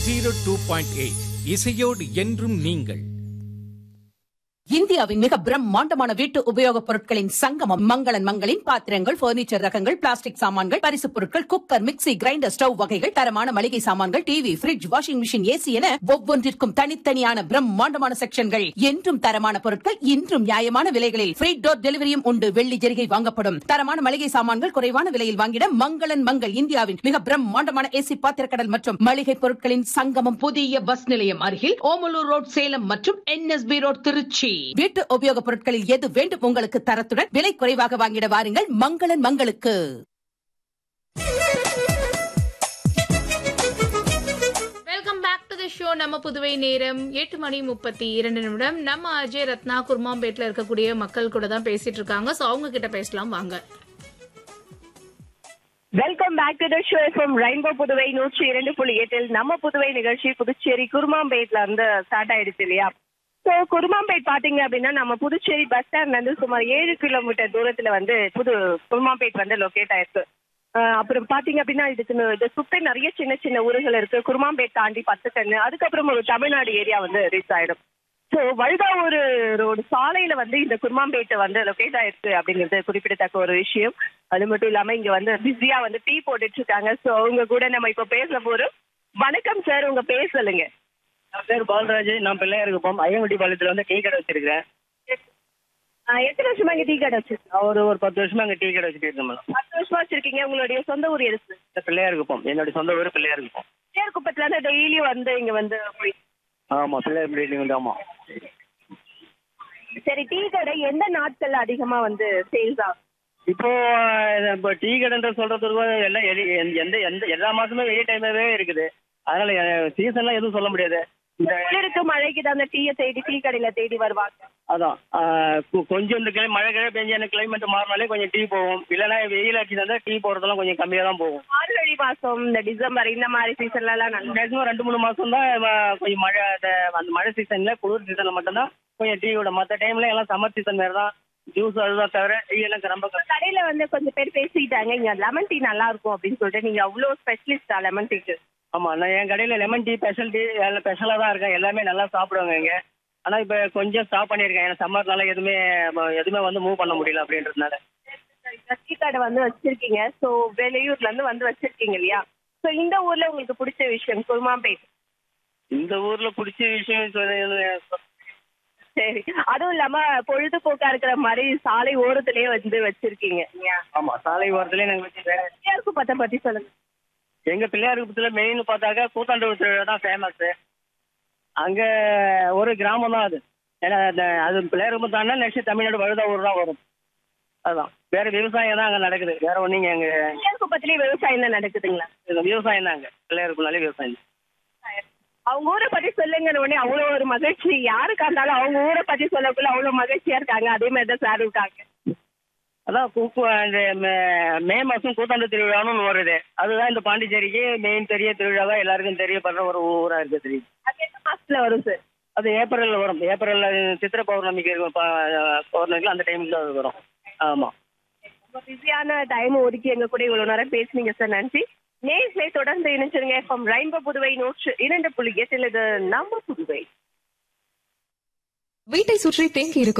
Zero two point eight இசையோடு என்றும் நீங்கள் இந்தியாவின் மிக பிரம்மாண்டமான வீட்டு உபயோகப் பொருட்களின் சங்கமம் மங்களன் மங்களின் பாத்திரங்கள் பர்னிச்சர் ரகங்கள் பிளாஸ்டிக் சாமான்கள் பரிசுப் பொருட்கள் குக்கர் மிக்ஸி கிரைண்டர் ஸ்டவ் வகைகள் தரமான மளிகை சாமான்கள் TV fridge washing machine AC என ஒவ்வொன்றிற்கும் தனித்தனியான பிரம்மாண்டமான செக்ஷன்கள் என்றும் தரமான பொருட்கள் இன்றும் நியாயமான விலைகளில் ஃப்ரீ டோர் டெலிவரியும் உண்டு வெள்ளி ஜெரிகை வாங்கப்படும் தரமான மளிகை சாமான்கள் குறைவான விலையில் வாங்கிட மங்களன் மங்கள் இந்தியாவின் மிக பிரம்மாண்டமான ஏசி பாத்திரக்கடல் மற்றும் மளிகை பொருட்களின் சங்கமம் புதிய பஸ் நிலையம் அருகில் ஓமலூர் ரோட் சேலம் மற்றும் என்எஸ்பி ரோட் திருச்சி வீட்டு உபயோகப் பொருட்களில் எது வேண்டும் உங்களுக்கு தரத்துடன் விலை குறைவாக வாங்கிட வாருங்கள் மங்களன் மங்களுக்கு welcome back to the show நம்ம புதுவை நேரம் எட்டு மணி முப்பத்தி இரண்டு நிமிடம் நம்ம அஜய் ரத்னா குர்மாம்பேட்ல இருக்கக்கூடிய மக்கள் கூட தான் பேசிட்டு இருக்காங்க ஸோ அவங்க கிட்ட பேசலாம் வாங்க welcome back to the show from Rainbow Puduvai நூற்றி இரண்டு புள்ளி எட்டில் நம்ம புதுவை நிகழ்ச்சி புதுச்சேரி குருமாம்பேட்ல இருந்து ஸ்டார்ட் ஆயிடுச்சு இல்லையா ஸோ குருமாம்பேட் பாத்தீங்க அப்படின்னா நம்ம புதுச்சேரி பஸ் ஸ்டாண்ட்ல இருந்து சுமார் ஏழு கிலோமீட்டர் தூரத்துல வந்து புது குருமாம்பேட் வந்து லொக்கேட் ஆயிருக்கு அஹ் அப்புறம் பாத்தீங்க அப்படின்னா இதுக்கு நு- இதை சுத்தி நிறைய சின்ன சின்ன ஊர்கள் இருக்கு குருமாம்பேட் தாண்டி பத்து கண்ணு அதுக்கப்புறம் ஒரு தமிழ்நாடு ஏரியா வந்து ரீச் ஆயிடும் ஸோ வழுதாவூர் ரோடு சாலையில வந்து இந்த குருமாம்பேட்டை வந்து லொக்கேட் ஆயிருக்கு அப்படிங்கிறது குறிப்பிடத்தக்க ஒரு விஷயம் அது மட்டும் இல்லாம இங்க வந்து பிஸியா வந்து டீ போட்டுட்டு இருக்காங்க ஸோ அவங்க கூட நம்ம இப்ப பேச போறோம் வணக்கம் சார் உங்க பேர் சொல்லுங்க என் பேர் பாலராஜ் நான் பிள்ளையாருக்கு போம் ஐயங்குடி பாளையத்துல வந்து டீ கடை வச்சிருக்கேன் ஆஹ் எத்தனை வருஷமா இங்க டீ கடை வச்சிருக்கீங்க ஒரு ஒரு பத்து வருஷமா அங்கே டீ கடை வச்சுட்டு இருக்கேன் மேடம் பத்து வருஷமா வச்சிருக்கீங்க உங்களுடைய சொந்த ஊர் எது இந்த பிள்ளையாருக்கு போம் என்னுடைய சொந்த ஊர் பிள்ளையாருக்கு போம் குப்பத்துல இருந்து டெய்லியும் வந்து இங்க வந்து போய் ஆமா பிள்ளையார் மீட்டிங் வந்து ஆமா சரி டீ கடை எந்த நாட்கள்ல அதிகமா வந்து சேல்ஸ் ஆகும் இப்போ அஹ், இப்போ டீ கடைன்ற சொல்றதுக்கு எல்லாம் எலி- எந்த எந்த எந்த எல்லா மாசமும் வெயில் டைமாவே இருக்குது அதனால சீசன்லாம் எதுவும் சொல்ல முடியாது இந்த குளிருக்கு மழைக்கு தான் அந்த டீயை தேடி டீ கடையில தேடி வருவாங்க அதான் அஹ், கொ- கொஞ்சம் இந்த கிளை மழை கிழமை பெஞ்சு எனக்கு கிளைமேட் மாறினாலே கொஞ்சம் டீ போகும் இல்லைன்னா வெயில் அடிச்சு தான் டீ போறதெல்லாம் கொஞ்சம் கம்மியாக தான் போகும் மார்கழி மாசம் இந்த டிசம்பர் இந்த மாதிரி சீசன்ல எல்லாம் நல்லா மேக்ஸிமம் ரெண்டு மூணு மாசம் தான் கொஞ்சம் மழை அந்த அந்த மழை சீசன்ல குளிர் சீசன்ல மட்டும்தான் கொஞ்சம் டீயோட மற்ற டைம்ல எல்லாம் சம்மர் சீசன் மாதிரி தான் ஜூஸ் அதுதான் தவிர டீ எல்லாம் ரொம்ப கஷ்டம். கடையில வந்து கொஞ்சம் பேர் பேசிக்கிட்டாங்க இங்க லெமன் டீ நல்லா இருக்கும் அப்படின்னு சொல்லிட்டு நீங்க அவ்வளவு ஸ்பெஷலிஸ்டா லெமன் டீக்கு ஆமா நான் என் கடையில லெமன் டீ ஸ்பெஷல் டீ எல்லாம் ஸ்பெஷலா தான் இருக்கேன் எல்லாமே நல்லா சாப்பிடுவாங்க இங்க ஆனா இப்ப கொஞ்சம் ஸ்டாப் பண்ணியிருக்கேன் ஏன்னா சம்மர்னால எதுவுமே ம- எதுவுமே வந்து மூவ் பண்ண முடியல அப்படின்றதுனால டீ கடை வந்து வச்சிருக்கீங்க சோ வெளியூர்ல இருந்து வந்து வச்சிருக்கீங்க இல்லையா சோ இந்த ஊர்ல உங்களுக்கு பிடிச்ச விஷயம் குருமாம்பேட் இந்த ஊர்ல பிடிச்ச விஷயம் சொல்ல- சரி அதுவும் இல்லாம பொழுதுபோக்கா இருக்கிற மாதிரி சாலை ஓரத்திலேயே வந்து வச்சிருக்கீங்க இல்லையா ஆமா சாலை ஓரத்துலயே நாங்க வச்சு வேற யாருக்கும் பத்த பத்தி சொல்லுங்க எங்க பிள்ளையார்குப்பத்துல மெயின் பார்த்தாக்கா கூத்தாண்டூர் திருவிழா தான் ஃபேமஸ் அங்க ஒரு கிராமம் தான் அது ஏன்னா அந்த அது பிள்ளையார்குப்பம் தாண்டா நெக்ஸ்ட் தமிழ்நாடு வழுதாவூர் தான் வரும் அதான் வேற விவசாயம் தான் அங்க நடக்குது வேற ஒண்ணுங்க அங்க குப்பத்திலேயே விவசாயம் தான் நடக்குதுங்களா இது விவசாயம் தான் அங்க பிள்ளையார்குப்பனாலே விவசாயம் தான். அவங்க ஊரை பத்தி சொல்லுங்க உடனே அவ்வளவு ஒரு மகிழ்ச்சி யாருக்கா இருந்தாலும் அவங்க ஊரை பத்தி சொல்லக்குள்ள அவ்வளவு மகிழ்ச்சியா இருக்காங்க அதே மாதிரி தான் சார் இருக்காங்க அதான் கூப்பு அந்த மே- மே மாசம் கூத்தாண்டு திருவிழான்னு ஒண்ணு வருது அதுதான் இந்த பாண்டிச்சேரிக்கு மெயின் பெரிய திருவிழாவா எல்லாருக்கும் தெரியப்படுற ஒரு ஊரா இருக்கு தெரியும் அது எந்த மாசத்துல வரும் சார் அது ஏப்ரல்ல வரும் ஏப்ரல்ல சித்திரை பௌர்ணமிக்கு இருக்கும் ப- பௌர்ணமிக்கு அந்த டைம்ல அது வரும் ஆமா ரொம்ப பிஸியான டைம் ஒதுக்கி எங்க கூட இவ்வளவு நேரம் பேசுனீங்க சார் நன்றி நேர்களை தொடர்ந்து இணைச்சிருங்க ஃப்ரம் ரெயின்போ புதுவை நூற்று இரண்டு புள்ளி எட்டில் இது நம்ம புதுவை வீட்டை சுற்றி தேங்கி இருக்கும்